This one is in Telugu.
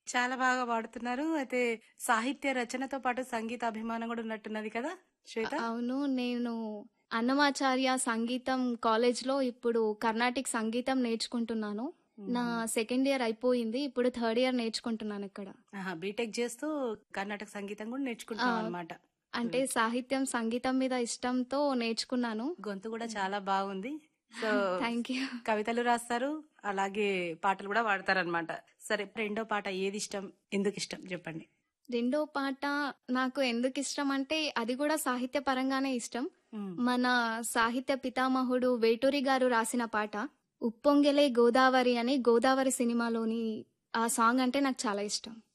చాలా బాగా పాడుతున్నారు అయితే సాహిత్య రచనతో పాటు సంగీత అభిమానం కూడా ఉన్నట్టున్నది కదా శ్వేత అవును నేను అన్నమాచార్య సంగీతం కాలేజ్లో ఇప్పుడు కర్ణాటిక్ సంగీతం నేర్చుకుంటున్నాను నా సెకండ్ ఇయర్ అయిపోయింది ఇప్పుడు థర్డ్ ఇయర్ నేర్చుకుంటున్నాను ఇక్కడ ఆహా, బీటెక్ చేస్తూ కర్ణాటక సంగీతం కూడా నేర్చుకుంటున్నాం ఆ. అనమాట అంటే సాహిత్యం సంగీతం మీద ఇష్టంతో నేర్చుకున్నాను గొంతు కూడా చాలా బాగుంది సో థ్యాంక్ యూ కవితలు రాస్తారు అలాగే పాటలు కూడా పాడతారనమాట సరే రెండో పాట ఏది ఇష్టం ఎందుకు ఇష్టం చెప్పండి రెండో పాట నాకు ఎందుకు ఇష్టం అంటే అది కూడా సాహిత్య పరంగానే ఇష్టం మ్మ్. మన సాహిత్య పితామహుడు వేటూరి గారు రాసిన పాట ఉప్పొంగెలే గోదావరి అని గోదావరి సినిమాలోని ఆ సాంగ్ అంటే నాకు చాలా ఇష్టం